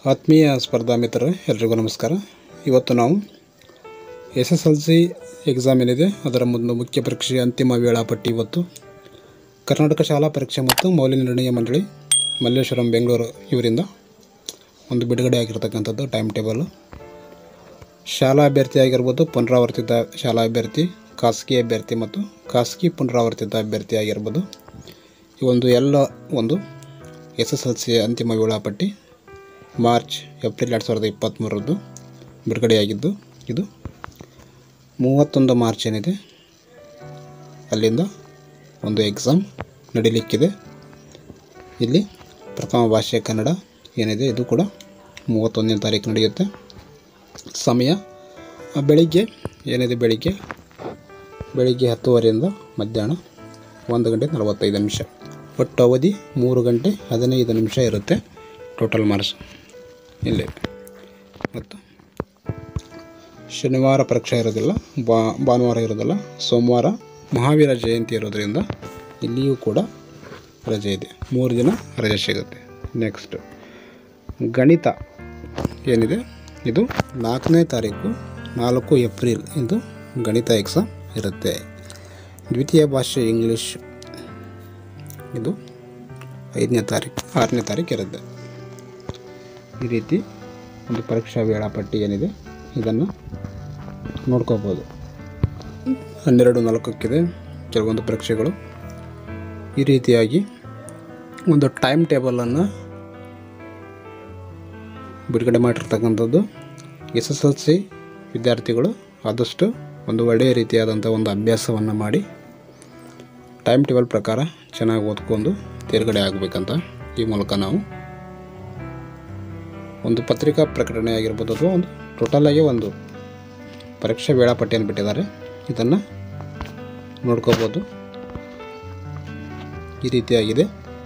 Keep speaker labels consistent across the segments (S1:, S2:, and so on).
S1: ಆತ್ಮೀಯ ಸ್ಪರ್ಧಾ ಮಿತ್ರರೇ ಎಲ್ರಿಗೂ ನಮಸ್ಕಾರ ಇವತ್ತು ನಾವು S S L C exam ಏನಿದೆ ಅದರ ಒಂದು ಮುಖ್ಯ ಪರೀಕ್ಷೆಯ ಅಂತಿಮ ವೇಳಾಪಟ್ಟಿ ಇವತ್ತು ಕರ್ನಾಟಕ ಶಾಲಾ ಪರೀಕ್ಷೆ ಮತ್ತು ಮೌಲ್ಯ ನಿರ್ಣಯ ಮಂಡಳಿ ಮಲ್ಲೇಶ್ವರಂ ಬೆಂಗಳೂರು ಇವರಿಂದ ಒಂದು ಬಿಡುಗಡೆ ಆಗಿರ್ತಕ್ಕಂಥದ್ದು ಟೈಮ್ ಟೇಬಲ್ ಶಾಲಾ ಅಭ್ಯರ್ಥಿ ಆಗಿರ್ಬೋದು ಪುನರಾವರ್ತಿತ ಶಾಲಾ ಅಭ್ಯರ್ಥಿ ಖಾಸಗಿ ಅಭ್ಯರ್ಥಿ ಮತ್ತು ಖಾಸಗಿ ಪುನರಾವರ್ತಿತ ಅಭ್ಯರ್ಥಿ ಆಗಿರ್ಬೋದು ಈ ಒಂದು ಎಲ್ಲ ಒಂದು ಎಸ್ ಎಸ್ ಎಲ್ ಸಿ ಅಂತಿಮ ವೇಳಾಪಟ್ಟಿ ಮಾರ್ಚ್ ಏಪ್ರಿಲ್ ಎರಡು ಸಾವಿರದ ಇಪ್ಪತ್ತ್ಮೂರರದ್ದು ಬಿಡುಗಡೆಯಾಗಿದ್ದು ಇದು ಮೂವತ್ತೊಂದು ಮಾರ್ಚ್ ಏನಿದೆ ಅಲ್ಲಿಂದ ಒಂದು ಎಕ್ಸಾಮ್ ನಡೀಲಿಕ್ಕಿದೆ ಇಲ್ಲಿ ಪ್ರಥಮ ಭಾಷೆ ಕನ್ನಡ ಏನಿದೆ ಇದು ಕೂಡ ಮೂವತ್ತೊಂದನೇ ತಾರೀಕು ನಡೆಯುತ್ತೆ ಸಮಯ ಆ, ಬೆಳಿಗ್ಗೆ ಏನಿದೆ ಬೆಳಿಗ್ಗೆ ಬೆಳಿಗ್ಗೆ ಹತ್ತುವರೆಯಿಂದ ಮಧ್ಯಾಹ್ನ ಒಂದು ಗಂಟೆ ನಲವತ್ತೈದು ನಿಮಿಷ ಒಟ್ಟು ಅವಧಿ ಮೂರು ಗಂಟೆ ಹದಿನೈದು ನಿಮಿಷ ಇರುತ್ತೆ ಟೋಟಲ್ ಮಾರ್ಕ್ಸ್ ಇಲ್ಲಿ ಮತ್ತು ಶನಿವಾರ ಪರೀಕ್ಷೆ ಇರೋದಿಲ್ಲ ಬಾ ಭಾನುವಾರ ಇರೋದಿಲ್ಲ ಸೋಮವಾರ ಮಹಾವೀರ ಜಯಂತಿ ಇರೋದರಿಂದ ಇಲ್ಲಿಯೂ ಕೂಡ ರಜೆ ಇದೆ ಮೂರು ದಿನ ರಜೆ ಸಿಗುತ್ತೆ ನೆಕ್ಸ್ಟ್ ಗಣಿತ ಏನಿದೆ ಇದು ನಾಲ್ಕನೇ ತಾರೀಕು ನಾಲ್ಕು ಏಪ್ರಿಲ್ ಇಂದು ಗಣಿತ ಎಕ್ಸಾಮ್ ಇರುತ್ತೆ ದ್ವಿತೀಯ ಭಾಷೆ ಇಂಗ್ಲೀಷ್ ಇದು ಐದನೇ ತಾರೀಕು ಆರನೇ ತಾರೀಕು ಇರುತ್ತೆ ಈ ರೀತಿ ಒಂದು ಪರೀಕ್ಷಾ ವೇಳಾಪಟ್ಟಿ ಏನಿದೆ ಇದನ್ನು ನೋಡ್ಕೋಬೋದು ಹನ್ನೆರಡು ನಾಲ್ಕಕ್ಕಿದೆ ಕೆಲವೊಂದು ಪರೀಕ್ಷೆಗಳು ಈ ರೀತಿಯಾಗಿ ಒಂದು ಟೈಮ್ ಟೇಬಲನ್ನು ಬಿಡುಗಡೆ ಮಾಡಿರ್ತಕ್ಕಂಥದ್ದು ಎಸ್ ಎಸ್ ಎಲ್ ಸಿ ವಿದ್ಯಾರ್ಥಿಗಳು ಆದಷ್ಟು ಒಂದು ಒಳ್ಳೆಯ ರೀತಿಯಾದಂಥ ಒಂದು ಅಭ್ಯಾಸವನ್ನು ಮಾಡಿ ಟೈಮ್ ಟೇಬಲ್ ಪ್ರಕಾರ ಚೆನ್ನಾಗಿ ಓದ್ಕೊಂಡು ತೇರ್ಗಡೆ ಆಗಬೇಕಂತ ಈ ಮೂಲಕ ನಾವು ಒಂದು ಪತ್ರಿಕಾ ಪ್ರಕಟಣೆ ಆಗಿರ್ಬೋದು ಅಥವಾ ಒಂದು ಟೋಟಲಾಗಿ ಒಂದು ಪರೀಕ್ಷಾ ವೇಳಾಪಟ್ಟಿಯನ್ನು ಬಿಟ್ಟಿದ್ದಾರೆ ಇದನ್ನು ನೋಡ್ಕೋಬೋದು ಈ ರೀತಿಯಾಗಿದೆ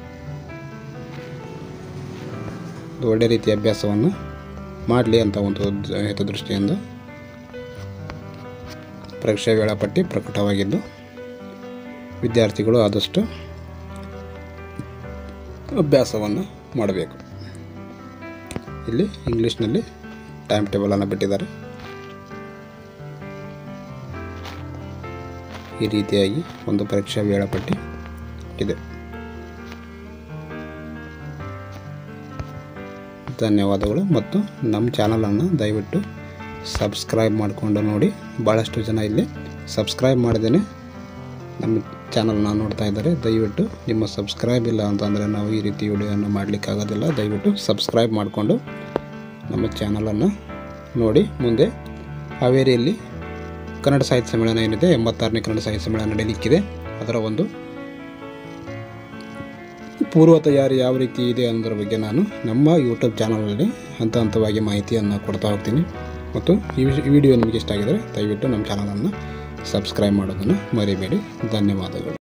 S1: ಒಂದು ಒಳ್ಳೆ ರೀತಿಯ ಅಭ್ಯಾಸವನ್ನು ಮಾಡಲಿ ಅಂತ ಒಂದು ದ- ಹಿತದೃಷ್ಟಿಯಿಂದ ಪರೀಕ್ಷಾ ವೇಳಾಪಟ್ಟಿ ಪ್ರಕಟವಾಗಿದ್ದು ವಿದ್ಯಾರ್ಥಿಗಳು ಆದಷ್ಟು ಅಭ್ಯಾಸವನ್ನು ಮಾಡಬೇಕು ಇಲ್ಲಿ ಇಂಗ್ಲೀಷ್ನಲ್ಲಿ ಟೈಮ್ ಟೇಬಲನ್ನು ಬಿಟ್ಟಿದ್ದಾರೆ ಈ ರೀತಿಯಾಗಿ ಒಂದು ಪರೀಕ್ಷಾ ವೇಳಾಪಟ್ಟಿ ಇದೆ ಧನ್ಯವಾದಗಳು ಮತ್ತು ನಮ್ಮ ಚಾನಲನ್ನು ದಯವಿಟ್ಟು ಸಬ್ಸ್ಕ್ರೈಬ್ ಮಾಡಿಕೊಂಡು ನೋಡಿ ಭಾಳಷ್ಟು ಜನ ಇಲ್ಲಿ ಸಬ್ಸ್ಕ್ರೈಬ್ ಮಾಡ್ದೇ ನಮ್ಮ ಚಾನಲ್ನ ನೋಡ್ತಾ ಇದ್ದಾರೆ ದಯವಿಟ್ಟು ನಿಮ್ಮ ಸಬ್ಸ್ಕ್ರೈಬ್ ಇಲ್ಲ ಅಂತಂದರೆ ನಾವು ಈ ರೀತಿ ವಿಡಿಯೋನ ಮಾಡಲಿಕ್ಕಾಗೋದಿಲ್ಲ ದಯವಿಟ್ಟು ಸಬ್ಸ್ಕ್ರೈಬ್ ಮಾಡಿಕೊಂಡು ನಮ್ಮ ಚಾನಲನ್ನು ನೋಡಿ ಮುಂದೆ ಹಾವೇರಿಯಲ್ಲಿ ಕನ್ನಡ ಸಾಹಿತ್ಯ ಸಮ್ಮೇಳನ ಏನಿದೆ ಎಂಬತ್ತಾರನೇ ಕನ್ನಡ ಸಾಹಿತ್ಯ ಸಮ್ಮೇಳನ ನಡೀಲಿಕ್ಕಿದೆ ಅದರ ಒಂದು ಪೂರ್ವ ತಯಾರಿ ಯಾವ ರೀತಿ ಇದೆ ಅನ್ನೋದ್ರ ಬಗ್ಗೆ ನಾನು ನಮ್ಮ ಯೂಟ್ಯೂಬ್ ಚಾನಲಲ್ಲಿ ಹಂತ ಹಂತವಾಗಿ ಮಾಹಿತಿಯನ್ನು ಕೊಡ್ತಾ ಹೋಗ್ತೀನಿ ಮತ್ತು ಈ ವಿಷ- ಈ ವಿಡಿಯೋ ನಿಮಗೆ ಇಷ್ಟ ಆಗಿದರೆ ದಯವಿಟ್ಟು ನಮ್ಮ ಚಾನಲನ್ನು ಸಬ್ಸ್ಕ್ರೈಬ್ ಮಾಡೋದನ್ನು ಮರಿಬೇಡಿ ಧನ್ಯವಾದಗಳು